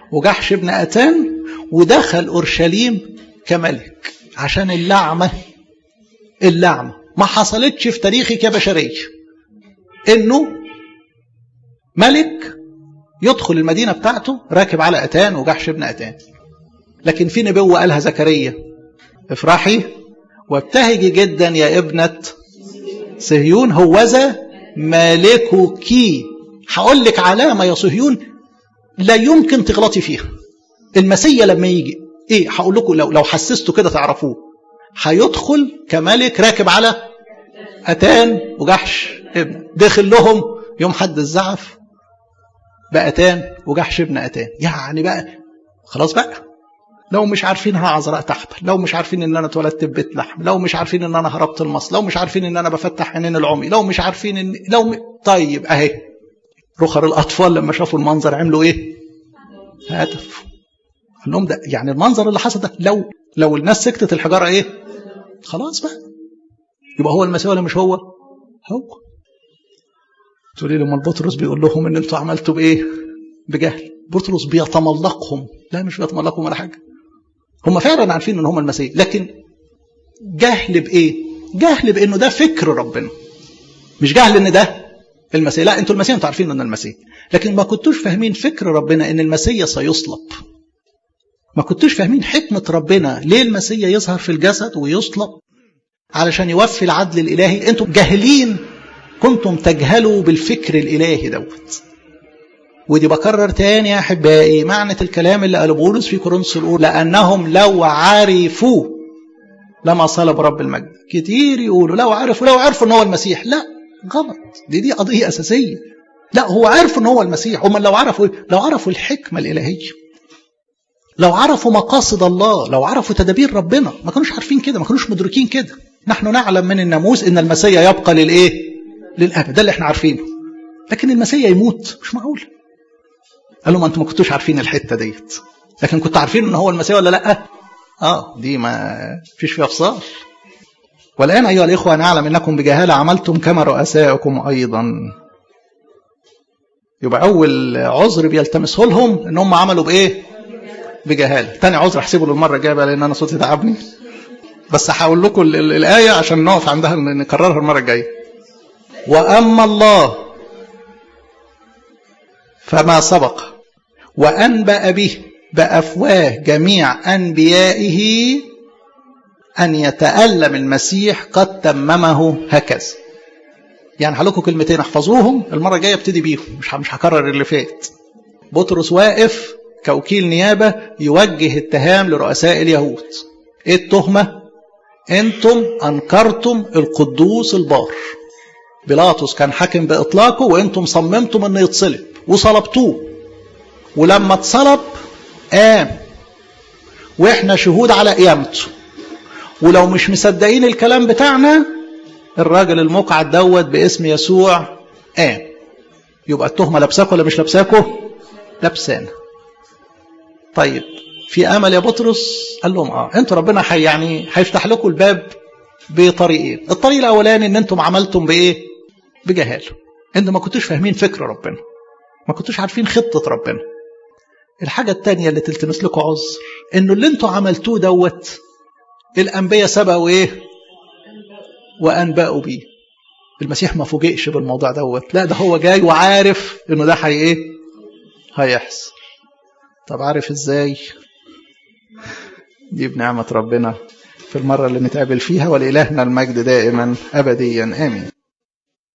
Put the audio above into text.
وجحش ابن أتان ودخل أورشليم كملك عشان اللعمة اللعمة ما حصلتش في تاريخك يا بشرية إنه ملك يدخل المدينة بتاعته راكب على أتان وجحش ابن أتان لكن في نبوة قالها زكريا افرحي وابتهجي جدا يا ابنة صهيون هوذا مالكك هقول لك علامة يا صهيون لا يمكن تغلطي فيها المسيا لما يجي ايه هقول لكم لو لو حسستوا كده تعرفوه هيدخل كملك راكب على اتان وجحش ابن دخل لهم يوم حد الزعف بأتان وجحش ابن أتان يعني بقى خلاص بقى لو مش عارفين عذراء تحبل لو مش عارفين ان انا اتولدت في بيت لحم لو مش عارفين ان انا هربت المصل لو مش عارفين ان انا بفتح عينين العمي لو مش عارفين ان لو م... طيب اهي رخر الاطفال لما شافوا المنظر عملوا ايه هتف قال لهم ده يعني المنظر اللي حصل ده لو لو الناس سكتت الحجاره ايه خلاص بقى يبقى هو المسيح ولا مش هو هو تقولي لي امال بطرس بيقول لهم ان انتوا عملتوا بايه بجهل بطرس بيتملقهم لا مش بيتملقهم ولا حاجه هم فعلا عارفين ان هم المسيح لكن جهل بايه جهل بانه ده فكر ربنا مش جهل ان ده المسيح لا انتوا المسيح انتوا عارفين ان المسيح لكن ما كنتوش فاهمين فكر ربنا ان المسيح سيصلب ما كنتوش فاهمين حكمة ربنا ليه المسيح يظهر في الجسد ويصلب علشان يوفي العدل الإلهي انتم جاهلين كنتم تجهلوا بالفكر الإلهي دوت ودي بكرر تاني يا أحبائي معنى الكلام اللي قاله بولس في كورنثوس الأولى لأنهم لو عرفوا لما صلب رب المجد كتير يقولوا لو عرفوا لو عرفوا ان هو المسيح لا غلط دي دي قضية أساسية لا هو عرف ان هو المسيح هم لو عرفوا لو عرفوا الحكمة الإلهية لو عرفوا مقاصد الله لو عرفوا تدابير ربنا ما كانوش عارفين كده ما كانوش مدركين كده نحن نعلم من الناموس ان المسيح يبقى للايه للابد ده اللي احنا عارفينه لكن المسيح يموت مش معقول قال لهم انتوا ما كنتوش عارفين الحته ديت لكن كنتوا عارفين ان هو المسيح ولا لا اه دي ما فيش فيها فصال والان ايها الاخوه نعلم انكم بجهاله عملتم كما رؤسائكم ايضا يبقى اول عذر بيلتمسه لهم ان هم عملوا بايه بجهاله تاني عذر احسبه للمره الجايه بقى لان انا صوتي تعبني بس هقول لكم الايه عشان نقف عندها نكررها المره الجايه واما الله فما سبق وانبا به بافواه جميع انبيائه ان يتالم المسيح قد تممه هكذا يعني هلكم كلمتين احفظوهم المره الجايه ابتدي بيهم مش مش هكرر اللي فات بطرس واقف كوكيل نيابه يوجه اتهام لرؤساء اليهود ايه التهمه انتم انكرتم القدوس البار بيلاطس كان حاكم باطلاقه وانتم صممتم انه يتصلب وصلبتوه ولما اتصلب قام واحنا شهود على قيامته ولو مش مصدقين الكلام بتاعنا الراجل المقعد دوت باسم يسوع قام يبقى التهمه لابساكوا ولا مش لابساكوا لابسانا طيب في امل يا بطرس قال لهم اه انتوا ربنا حي يعني هيفتح لكم الباب بطريقين الطريق الاولاني ان انتم عملتم بايه بجهاله انتوا ما كنتوش فاهمين فكر ربنا ما كنتوش عارفين خطه ربنا الحاجه الثانيه اللي تلتمس لكم عذر انه اللي انتوا عملتوه دوت الانبياء سبقوا ايه وانبأوا بيه المسيح ما فوجئش بالموضوع دوت لا ده هو جاي وعارف انه ده حي ايه هيحصل طب عارف ازاي دي بنعمة ربنا في المرة اللي نتقابل فيها ولإلهنا المجد دائما أبديا آمين